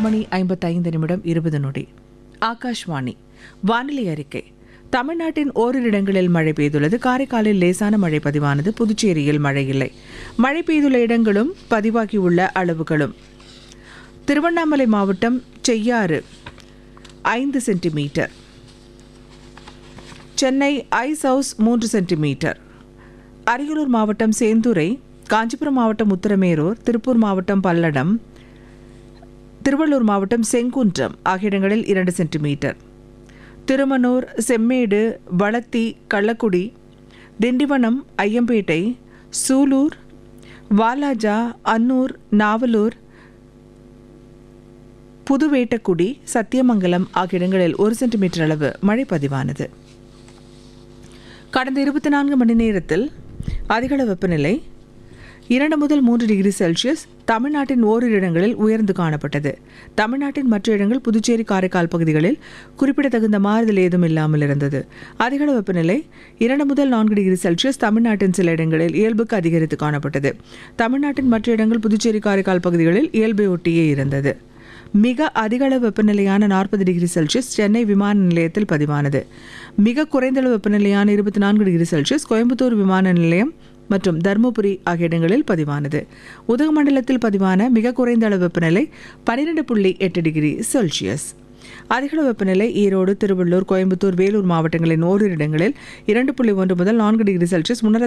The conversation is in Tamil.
மணி ஐம்பத்தைந்து நிமிடம் இருபது நொடி ஆகாஷ்வாணி வானிலை அறிக்கை தமிழ்நாட்டின் ஓரிரு இடங்களில் மழை பெய்துள்ளது காரைக்காலில் லேசான மழை பதிவானது புதுச்சேரியில் மழை இல்லை மழை பெய்துள்ள இடங்களும் பதிவாகியுள்ள அளவுகளும் திருவண்ணாமலை மாவட்டம் செய்யாறு ஐந்து சென்டிமீட்டர் சென்னை ஐஸ் ஹவுஸ் மூன்று சென்டிமீட்டர் அரியலூர் மாவட்டம் சேந்துரை காஞ்சிபுரம் மாவட்டம் உத்தரமேரூர் திருப்பூர் மாவட்டம் பல்லடம் திருவள்ளூர் மாவட்டம் செங்குன்றம் ஆகிய இடங்களில் இரண்டு சென்டிமீட்டர் திருமனூர் செம்மேடு வளத்தி கள்ளக்குடி திண்டிவனம் ஐயம்பேட்டை சூலூர் வாலாஜா அன்னூர் நாவலூர் புதுவேட்டக்குடி சத்தியமங்கலம் ஆகிய இடங்களில் ஒரு சென்டிமீட்டர் அளவு மழை பதிவானது கடந்த இருபத்தி நான்கு மணி நேரத்தில் அதிகளவு வெப்பநிலை இரண்டு முதல் மூன்று டிகிரி செல்சியஸ் தமிழ்நாட்டின் ஓரிரு இடங்களில் உயர்ந்து காணப்பட்டது தமிழ்நாட்டின் மற்ற இடங்கள் புதுச்சேரி காரைக்கால் பகுதிகளில் குறிப்பிடத்தகுந்த மாறுதல் ஏதும் இல்லாமல் இருந்தது அதிகளவு வெப்பநிலை இரண்டு முதல் நான்கு டிகிரி செல்சியஸ் தமிழ்நாட்டின் சில இடங்களில் இயல்புக்கு அதிகரித்து காணப்பட்டது தமிழ்நாட்டின் மற்ற இடங்கள் புதுச்சேரி காரைக்கால் பகுதிகளில் இயல்பை ஒட்டியே இருந்தது மிக அதிகளவு வெப்பநிலையான நாற்பது டிகிரி செல்சியஸ் சென்னை விமான நிலையத்தில் பதிவானது மிக குறைந்தளவு வெப்பநிலையான இருபத்தி நான்கு டிகிரி செல்சியஸ் கோயம்புத்தூர் விமான நிலையம் மற்றும் தருமபுரி ஆகிய இடங்களில் பதிவானது உதகமண்டலத்தில் பதிவான மிக குறைந்த அளவு வெப்பநிலை பன்னிரெண்டு புள்ளி எட்டு டிகிரி செல்சியஸ் அதிகளவு வெப்பநிலை ஈரோடு திருவள்ளூர் கோயம்புத்தூர் வேலூர் மாவட்டங்களின் ஓரிரு இடங்களில் இரண்டு புள்ளி ஒன்று முதல் நான்கு டிகிரி செல்சியஸ் முன்னர்